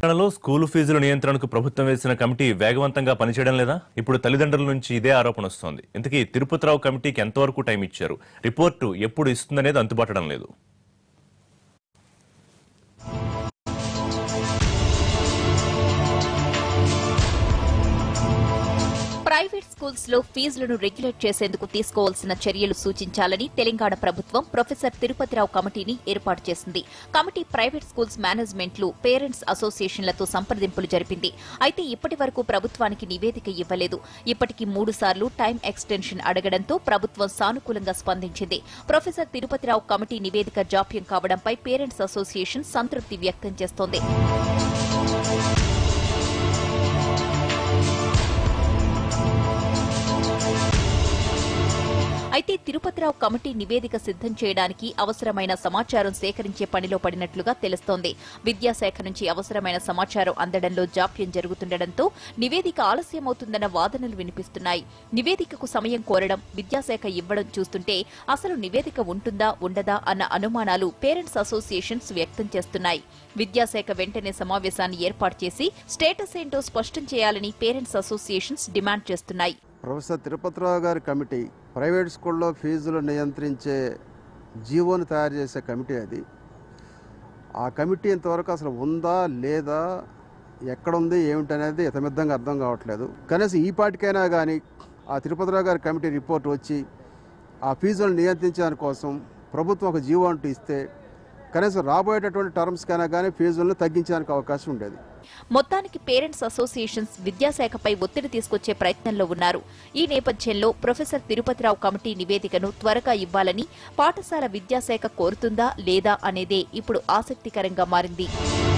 తెలంగాణలో స్కూలు ఫీజుల నియంత్రణకు ప్రభుత్వం వేసిన కమిటీ వేగవంతంగా పనిచేయడం లేదా ఇప్పుడు తల్లిదండ్రుల నుంచి ఇదే ఆరోపణ వస్తోంది ఇంతకీ తిరుపతిరావు కమిటీకి ఎంతవరకు టైం ఇచ్చారు రిపోర్టు ఎప్పుడు ఇస్తుందనేది అంతుపట్టడం లేదు ప్రైవేట్ స్కూల్స్ లో ఫీజులను రెగ్యులేట్ చేసేందుకు తీసుకోవాల్సిన చర్యలు సూచించాలని తెలంగాణ ప్రభుత్వం ప్రొఫెసర్ తిరుపతిరావు కమిటీని ఏర్పాటు చేసింది కమిటీ ప్రైవేట్ స్కూల్స్ మేనేజ్మెంట్లు పేరెంట్స్ అసోసియేషన్లతో సంప్రదింపులు జరిపింది అయితే ఇప్పటి వరకు ప్రభుత్వానికి నివేదిక ఇవ్వలేదు ఇప్పటికి మూడు సార్లు టైం ఎక్స్టెన్షన్ అడగడంతో ప్రభుత్వం సానుకూలంగా స్పందించింది ప్రొఫెసర్ తిరుపతిరావు కమిటీ నివేదిక జాప్యం కావడంపై పేరెంట్స్ అసోసియేషన్ సంతృప్తి వ్యక్తం చేస్తోంది అయితే తిరుపతిరావు కమిటీ నివేదిక సిద్ధం చేయడానికి అవసరమైన సమాచారం సేకరించే పనిలో పడినట్లుగా తెలుస్తోంది విద్యాశాఖ నుంచి అవసరమైన సమాచారం అందడంలో జాప్యం జరుగుతుండటంతో నివేదిక ఆలస్యమవుతుందన్న వాదనలు వినిపిస్తున్నాయి నివేదికకు సమయం కోరడం విద్యాశాఖ ఇవ్వడం చూస్తుంటే అసలు నివేదిక ఉంటుందా ఉండదా అన్న అనుమానాలు పేరెంట్స్ అసోసియేషన్స్ వ్యక్తం చేస్తున్నాయి విద్యాశాఖ వెంటనే సమావేశాన్ని ఏర్పాటు చేసి స్టేటస్ ఏంటో స్పష్టం చేయాలని పేరెంట్స్ అసోసియేషన్స్ డిమాండ్ చేస్తున్నాయి ప్రొఫెసర్ తిరుపతిరావు గారి కమిటీ ప్రైవేట్ స్కూల్లో ఫీజులు నియంత్రించే జీవోని తయారు చేసే కమిటీ అది ఆ కమిటీ ఇంతవరకు అసలు ఉందా లేదా ఎక్కడుంది ఏమిటనేది ఇతమిద్దంగా అర్థం కావట్లేదు కనీసం ఈ పాటికైనా కానీ ఆ తిరుపతిరావు గారి కమిటీ రిపోర్ట్ వచ్చి ఆ ఫీజులను నియంత్రించడానికి కోసం ప్రభుత్వం ఒక జీవో అంటూ ఇస్తే కనీసం రాబోయేటటువంటి టర్మ్స్కైనా కానీ ఫీజులను తగ్గించడానికి అవకాశం ఉండేది మొత్తానికి పేరెంట్స్ అసోసియేషన్స్ విద్యాశాఖపై ఒత్తిడి తీసుకొచ్చే ప్రయత్నంలో ఉన్నారు ఈ నేపథ్యంలో ప్రొఫెసర్ తిరుపతిరావు కమిటీ నివేదికను త్వరగా ఇవ్వాలని పాఠశాల విద్యాశాఖ కోరుతుందా లేదా అనేదే ఇప్పుడు ఆసక్తికరంగా మారింది